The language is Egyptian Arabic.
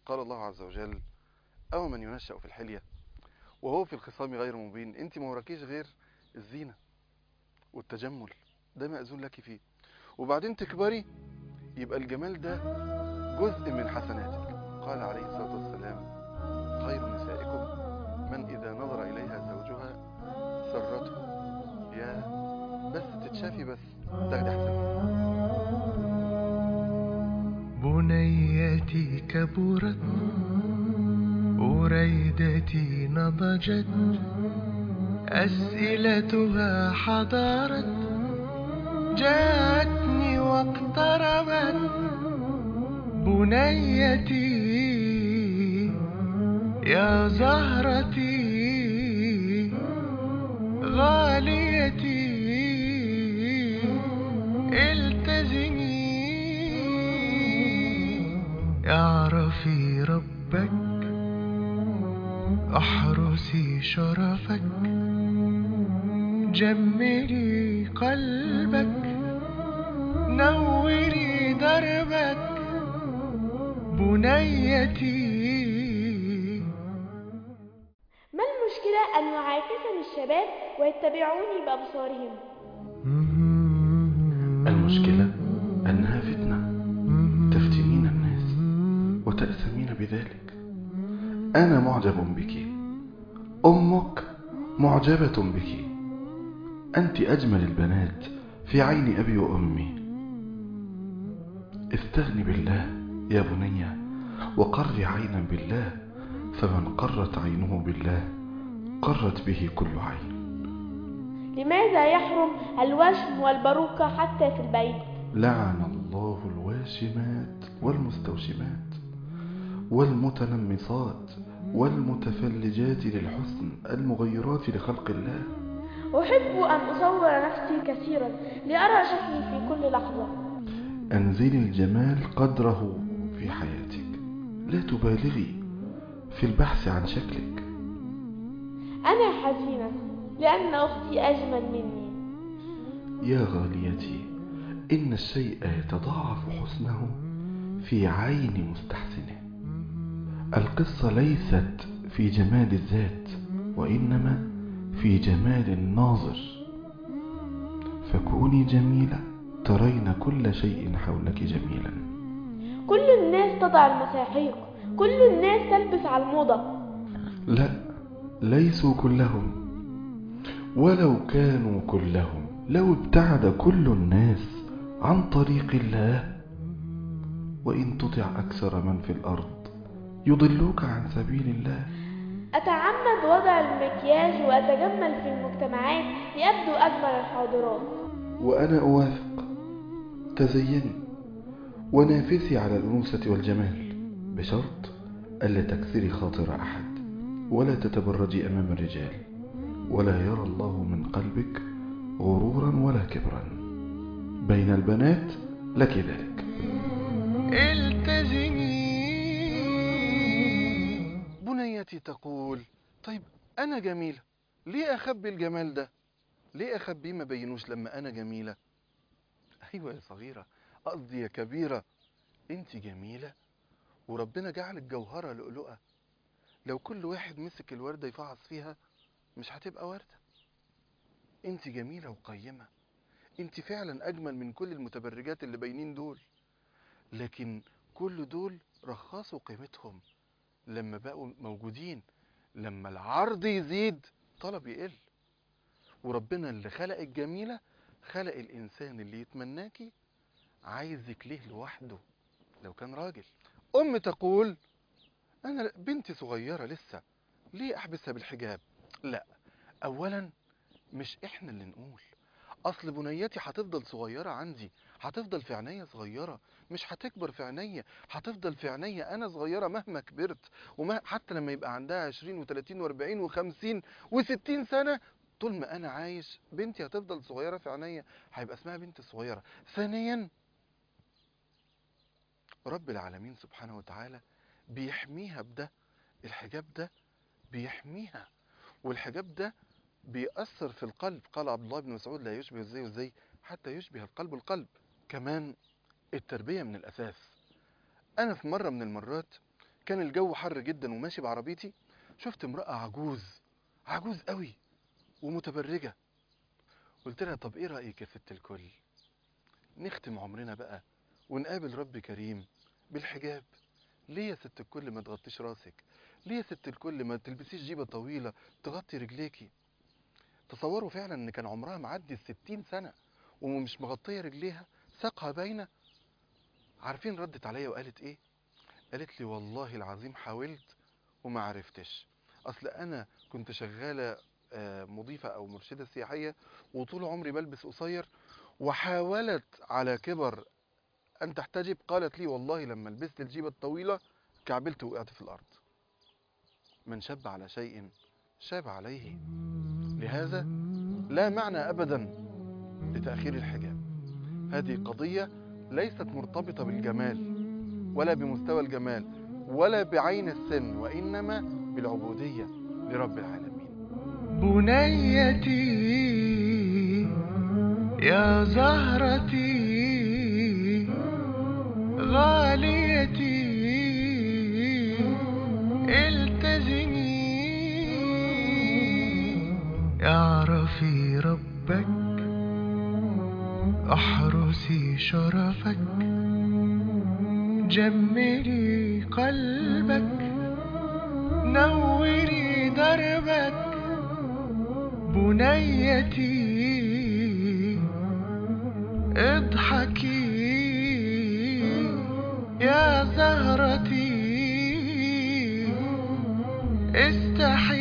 قال الله عز وجل أو من ينشأ في الحلية وهو في الخصام غير مبين انت ما وراكيش غير الزينة والتجمل ده مأذون لك فيه وبعدين تكبري يبقى الجمال ده جزء من حسناتك قال عليه الصلاة والسلام خير نسائكم من إذا نظر إليها زوجها سرته يا بس تتشافي بس تاخدي حسنات بنيتي كبرت أريدتي نضجت أسئلتها حضارت جاءتني واقتربت بنيتي يا زهرتي غاليتي التزمي اعرفي ربك احرسي شرفك جملي قلبك نوري دربك بنيتي ما المشكلة أن يعاكسني الشباب ويتبعوني بأبصارهم المشكلة أنها فتنة تفتنين الناس وتأثمين بذلك أنا معجب بك أمك معجبة بك أنت أجمل البنات في عين أبي وأمي استغني بالله يا بني وقر عينا بالله فمن قرت عينه بالله قرت به كل عين لماذا يحرم الوشم والبروكة حتى في البيت لعن الله الواشمات والمستوشمات والمتنمصات والمتفلجات للحسن المغيرات لخلق الله أحب أن أصور نفسي كثيرا لأرى شكلي في كل لحظة أنزلي الجمال قدره في حياتك لا تبالغي في البحث عن شكلك أنا حزينة لأن أختي أجمل مني يا غاليتي إن الشيء يتضاعف حسنه في عين مستحسنه القصة ليست في جمال الذات وإنما في جمال الناظر فكوني جميلة ترين كل شيء حولك جميلا كل الناس تضع المساحيق كل الناس تلبس على الموضة لا ليسوا كلهم ولو كانوا كلهم لو ابتعد كل الناس عن طريق الله وإن تطع أكثر من في الأرض يضلوك عن سبيل الله أتعمد وضع المكياج وأتجمل في المجتمعات لأبدو أجمل الحاضرات وأنا أوافق تزيني ونافسي على الأنوثة والجمال بشرط ألا تكسري خاطر أحد ولا تتبرجي أمام الرجال ولا يرى الله من قلبك غرورا ولا كبرا بين البنات لك ذلك التزمي بنيتي تقول طيب أنا جميلة ليه أخبي الجمال ده ليه أخبيه ما بينوش لما أنا جميلة أيوة يا صغيرة قصدي يا كبيرة أنت جميلة وربنا جعلك جوهرة لؤلؤة لو كل واحد مسك الوردة يفعص فيها مش هتبقى وردة أنت جميلة وقيمة أنت فعلا أجمل من كل المتبرجات اللي باينين دول لكن كل دول رخصوا قيمتهم لما بقوا موجودين لما العرض يزيد طلب يقل وربنا اللي خلق الجميلة خلق الإنسان اللي يتمناكي عايزك ليه لوحده لو كان راجل أم تقول أنا بنتي صغيرة لسه ليه أحبسها بالحجاب لا أولا مش إحنا اللي نقول أصل بنيتي هتفضل صغيرة عندي هتفضل في عينيا صغيرة مش هتكبر في عينيا هتفضل في عينيا أنا صغيرة مهما كبرت وما حتى لما يبقى عندها 20 و30 و40 و50 و60 سنة طول ما أنا عايش بنتي هتفضل صغيرة في عينيا هيبقى اسمها بنت صغيرة ثانيا رب العالمين سبحانه وتعالى بيحميها بده الحجاب ده بيحميها والحجاب ده بيأثر في القلب قال عبد الله بن مسعود لا يشبه الزي والزي حتى يشبه القلب القلب كمان التربية من الأساس أنا في مرة من المرات كان الجو حر جدا وماشي بعربيتي شفت امرأة عجوز عجوز قوي ومتبرجة قلت لها طب ايه رأيك يا ست الكل نختم عمرنا بقى ونقابل رب كريم بالحجاب ليه يا ست الكل ما تغطيش راسك ليه يا ست الكل ما تلبسيش جيبة طويلة تغطي رجليكي تصوروا فعلا ان كان عمرها معدي الستين سنة ومش مغطية رجليها ساقها باينة عارفين ردت عليا وقالت ايه قالت لي والله العظيم حاولت وما عرفتش اصل انا كنت شغالة آه، مضيفة او مرشدة سياحية وطول عمري بلبس قصير وحاولت على كبر ان تحتجب قالت لي والله لما لبست الجيبة الطويلة كعبلت وقعت في الارض من شب على شيء شاب عليه لهذا لا معنى ابدا لتأخير الحجاب هذه قضية ليست مرتبطة بالجمال ولا بمستوى الجمال ولا بعين السن وإنما بالعبودية لرب العالمين بنيتي يا زهرتي غاليتي التزمي اعرفي ربك احرسي شرفك جملي قلبك نوري دربك بنيتي اضحكي يا زهرتي استحي